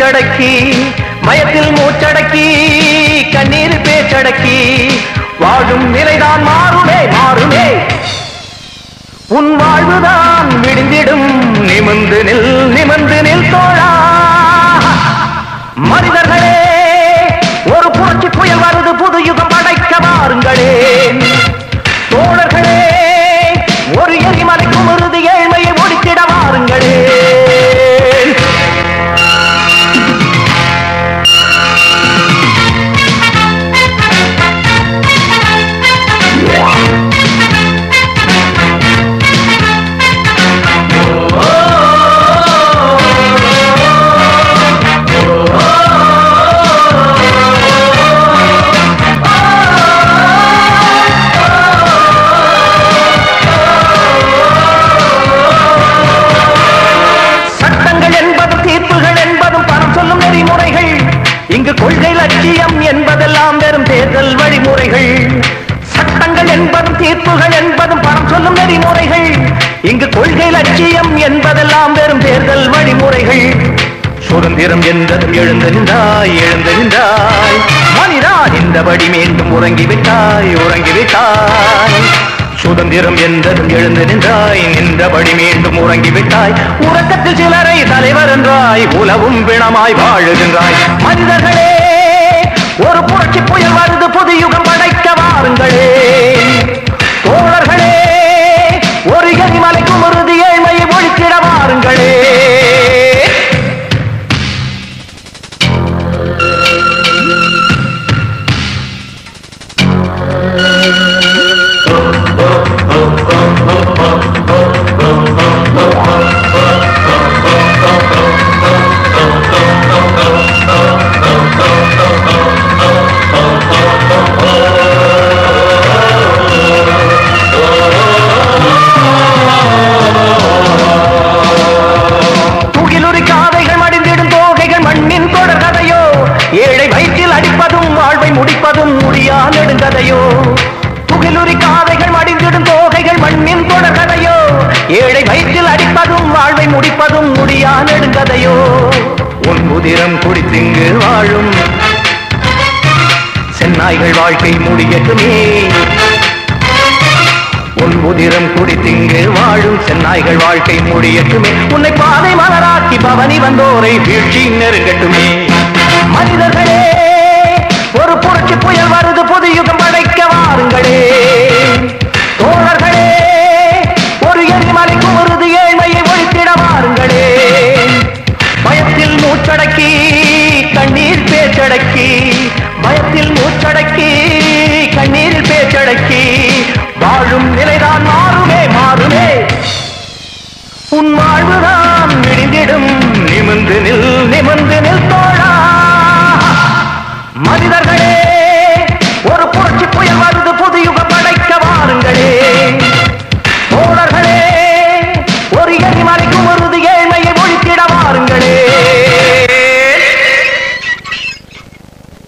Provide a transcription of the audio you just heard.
பேச்சடக்கி பயத்தில் மூச்சடக்கி கண்ணீர் பேச்சடக்கி வாழும் நிலைதான் மாறுமே மாறுமே உன் வாழ்வுதான் விடுந்திடும் நிமிந்து நில் நிமிந்து நில் தோழா மனிதர்களே ஒரு புரட்சி புயல் வருது புது யுகம் படைக்க வாருங்களே தோழர்களே ஒரு எரிமலைக்கும் இறுதி ஏழ்மையை ஒழித்திட வாருங்களே சட்டங்கள் என்பதும் தீர்ப்புகள் என்பதும் பணம் சொல்லும் நெறிமுறைகள் இங்கு கொள்கை லட்சியம் என்பதெல்லாம் வெறும் தேர்தல் வழிமுறைகள் சட்டங்கள் என்பதும் தீர்ப்புகள் என்பதும் பணம் சொல்லும் நெறிமுறைகள் இங்கு கொள்கை லட்சியம் என்பதெல்லாம் வெறும் தேர்தல் வழிமுறைகள் சுதந்திரம் என்றதும் எழுந்து நின்றாய் எழுந்து நின்றாய் மனிதா நின்றபடி மீண்டும் உறங்கிவிட்டாய் உறங்கிவிட்டாய் சுதந்திரம் என்றதும் எழுந்து நின்றாய் நின்றபடி மீண்டும் உறங்கிவிட்டாய் உறக்கத்தில் சிலரை தலைவர் என்றாய் உலவும் பிணமாய் வாழுகின்றாய் மனிதர்களே ஒரு புரட்சி புயல் வருது புது யுகம் படைக்க வாருங்களே தோழர்களே ஒரு எரிமலைக்கும் உறுதி ஏழ்மையை ஒழித்திட வாருங்களே துகிலுரி காதைகள் மடிந்திடும் தோகைகள் மண்ணின் தொடர் கதையோ ஏழை வயிற்றில் அடிப்பதும் வாழ்வை முடிப்பதும் முடியா நெடுங்கதையோ துகிலுரி காதைகள் மடிந்திடும் தோகைகள் மண்ணின் தொடர் கதையோ ஏழை வயிற்றில் அடிப்பதும் வாழ்வை முடிப்பதும் முடியா நெடுங்கதையோ உன் உதிரம் குடித்திங்கு வாழும் சென்னாய்கள் வாழ்க்கை முடியட்டுமே உன் உதிரம் குடித்திங்கு வாழும் சென்னாய்கள் வாழ்க்கை முடியட்டுமே உன்னை பாதை மலராக்கி பவனி வந்தோரை வீழ்ச்சி நெருங்கட்டுமே மனிதர்களே ஒரு புரட்சி புயல் வருது புது யுகம் படைக்க வாருங்களே தோழர்களே ஒரு எரிமலைக்கும் உறுதி ஏழ்மையை ஒழித்திட வாருங்களே பயத்தில் மூச்சடக்கி கண்ணீர் பேச்சடக்கி பயத்தில் மூச்சடக்கி கண்ணீரில் பேச்சடக்கி வாழும் நிலைதான் மாறுமே மாறுமே உன் வாழ்வுதான் விடிந்திடும்